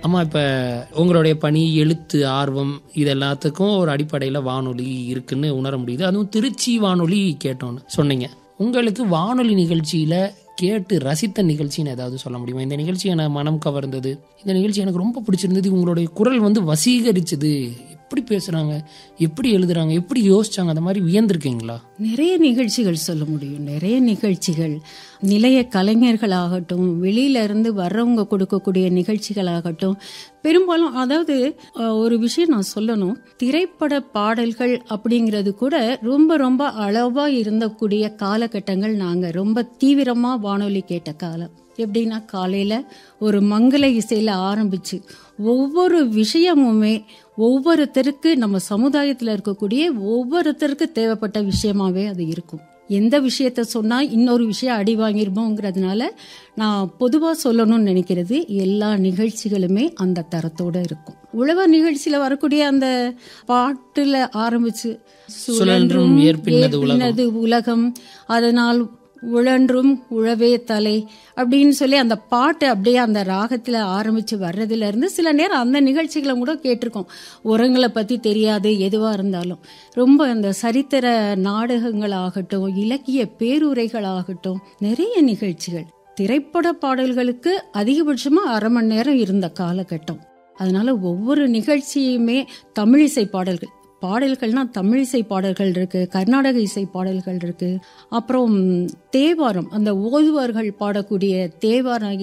அம்மா இப்போ உங்களுடைய பணி எழுத்து ஆர்வம் இது எல்லாத்துக்கும் ஒரு அடிப்படையில் வானொலி இருக்குன்னு உணர முடியுது அதுவும் திருச்சி வானொலி கேட்டோன்னு சொன்னீங்க உங்களுக்கு வானொலி நிகழ்ச்சியில் கேட்டு ரசித்த நிகழ்ச்சின்னு ஏதாவது சொல்ல முடியுமா இந்த நிகழ்ச்சி எனக்கு மனம் கவர்ந்தது இந்த நிகழ்ச்சி எனக்கு ரொம்ப பிடிச்சிருந்தது உங்களுடைய குரல் வந்து வசீகரிச்சது எப்படி பேசுகிறாங்க எப்படி எழுதுறாங்க எப்படி யோசிச்சாங்க அந்த மாதிரி வியந்திருக்கீங்களா நிறைய நிகழ்ச்சிகள் சொல்ல முடியும் நிறைய நிகழ்ச்சிகள் நிலைய கலைஞர்களாகட்டும் வெளியில இருந்து வர்றவங்க கொடுக்கக்கூடிய நிகழ்ச்சிகளாகட்டும் பெரும்பாலும் அதாவது அஹ், ஒரு விஷயம் நான் சொல்லணும் திரைப்பட பாடல்கள் அப்படிங்கிறது கூட ரொம்ப ரொம்ப அளவா இருந்தக்கூடிய காலகட்டங்கள் நாங்க ரொம்ப தீவிரமா வானொலி கேட்ட காலம் எப்படின்னா காலையில ஒரு மங்கள இசையில ஆரம்பிச்சு ஒவ்வொரு விஷயமுமே ஒவ்வொருத்தருக்கு நம்ம சமுதாயத்துல இருக்கக்கூடிய ஒவ்வொருத்தருக்கு தேவைப்பட்ட விஷயமாவே அது இருக்கும் எந்த விஷயத்த சொன்னா இன்னொரு விஷயம் அடி வாங்கிருமோங்கிறதுனால நான் பொதுவா சொல்லணும்னு நினைக்கிறது எல்லா நிகழ்ச்சிகளுமே அந்த தரத்தோட இருக்கும் உழவர் நிகழ்ச்சியில வரக்கூடிய அந்த பாட்டுல ஆரம்பிச்சு சுழன்றும் ஏற்பின்னது உலகம். ஏற்பின்னது உலகம் அதனால் உழன்றும் உழவே தலை அப்படின்னு சொல்லி அந்த பாட்டு அப்படியே அந்த ராகத்துல ஆரம்பிச்சு வர்றதுல இருந்து சில நேரம் அந்த நிகழ்ச்சிகளை கூட கேட்டிருக்கோம் உரங்களை பத்தி தெரியாது எதுவா இருந்தாலும் ரொம்ப அந்த சரித்திர நாடகங்களாகட்டும் இலக்கிய பேருரைகளாகட்டும் நிறைய நிகழ்ச்சிகள் திரைப்பட பாடல்களுக்கு அதிகபட்சமா அரை மணி நேரம் இருந்த காலகட்டம் அதனால ஒவ்வொரு நிகழ்ச்சியுமே தமிழிசை பாடல்கள் பாடல்கள்னா தமிழிசை பாடல்கள் இருக்கு கர்நாடக இசை பாடல்கள் இருக்கு அப்புறம் தேவாரம் அந்த ஓதுவார்கள் பாடக்கூடிய தேவாரம்